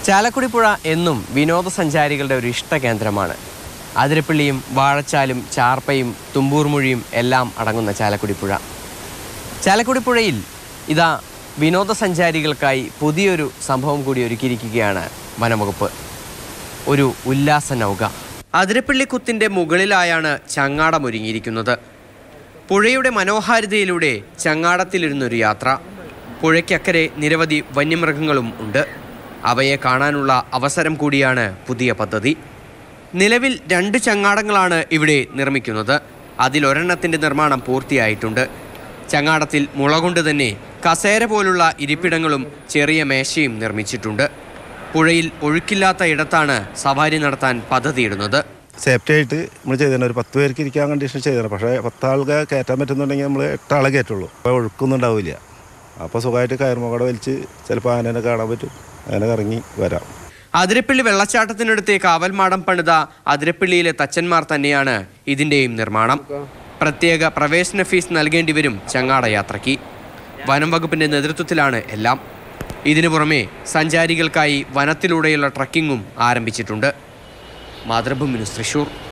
ചാലക്കുടി പുഴ എന്നും വിനോദസഞ്ചാരികളുടെ ഒരു ഇഷ്ട കേന്ദ്രമാണ് അതിരപ്പള്ളിയും വാഴച്ചാലും ചാർപ്പയും തുമ്പൂർമൊഴിയും എല്ലാം അടങ്ങുന്ന ചാലക്കുടി പുഴ ചാലക്കുടി പുഴയിൽ ഇതാ വിനോദസഞ്ചാരികൾക്കായി പുതിയൊരു സംഭവം കൂടി ഒരുക്കിയിരിക്കുകയാണ് വനംവകുപ്പ് ഒരു ഉല്ലാസ നൗക അതിരപ്പള്ളിക്കുത്തിൻ്റെ മുകളിലായാണ് ചങ്ങാടം ഒരുങ്ങിയിരിക്കുന്നത് പുഴയുടെ മനോഹാരിതയിലൂടെ ചങ്ങാടത്തിലിരുന്നൊരു യാത്ര പുഴയ്ക്കക്കരെ നിരവധി വന്യമൃഗങ്ങളും ഉണ്ട് അവയെ കാണാനുള്ള അവസരം കൂടിയാണ് പുതിയ പദ്ധതി നിലവിൽ രണ്ട് ചങ്ങാടങ്ങളാണ് ഇവിടെ നിർമ്മിക്കുന്നത് അതിലൊരെണ്ണത്തിൻ്റെ നിർമ്മാണം പൂർത്തിയായിട്ടുണ്ട് ചങ്ങാടത്തിൽ മുള കൊണ്ട് തന്നെ കസേര പോലുള്ള ഇരിപ്പിടങ്ങളും ചെറിയ മേശയും നിർമ്മിച്ചിട്ടുണ്ട് പുഴയിൽ ഒഴുക്കില്ലാത്ത ഇടത്താണ് സവാരി നടത്താൻ പദ്ധതിയിടുന്നത് സേഫ്റ്റി ആയിട്ട് നമ്മൾ ചെയ്തിട്ടുണ്ട് ഒരു പത്ത് പേർക്ക് ഇരിക്കാൻ കണ്ടീഷൻ ചെയ്തിട്ടുണ്ട് പക്ഷേ പത്താൾക്ക് കയറ്റാൻ പറ്റുന്നുണ്ടെങ്കിൽ നമ്മൾ എട്ടാളെ കയറ്റുള്ളൂ അപ്പോൾ ഒഴുക്കൊന്നും ഉണ്ടാവില്ല അപ്പോൾ സുഖമായിട്ട് കയറുമകട വലിച്ച് ചിലപ്പോൾ ആനേനെ കാണാൻ പറ്റും അങ്ങനെ ഇറങ്ങി വരാം അതിരപ്പള്ളി വെള്ളച്ചാട്ടത്തിനടുത്ത് കാവൽമാടം പണിത അതിരപ്പള്ളിയിലെ തച്ചന്മാർ തന്നെയാണ് ഇതിൻ്റെയും നിർമ്മാണം പ്രത്യേക പ്രവേശന ഫീസ് നൽകേണ്ടി വരും ചങ്ങാട യാത്രയ്ക്ക് വനം വകുപ്പിന്റെ നേതൃത്വത്തിലാണ് എല്ലാം ഇതിനു പുറമെ സഞ്ചാരികൾക്കായി വനത്തിലൂടെയുള്ള ട്രക്കിങ്ങും ആരംഭിച്ചിട്ടുണ്ട് മാതൃഭൂമി ന്യൂസ് തൃശൂർ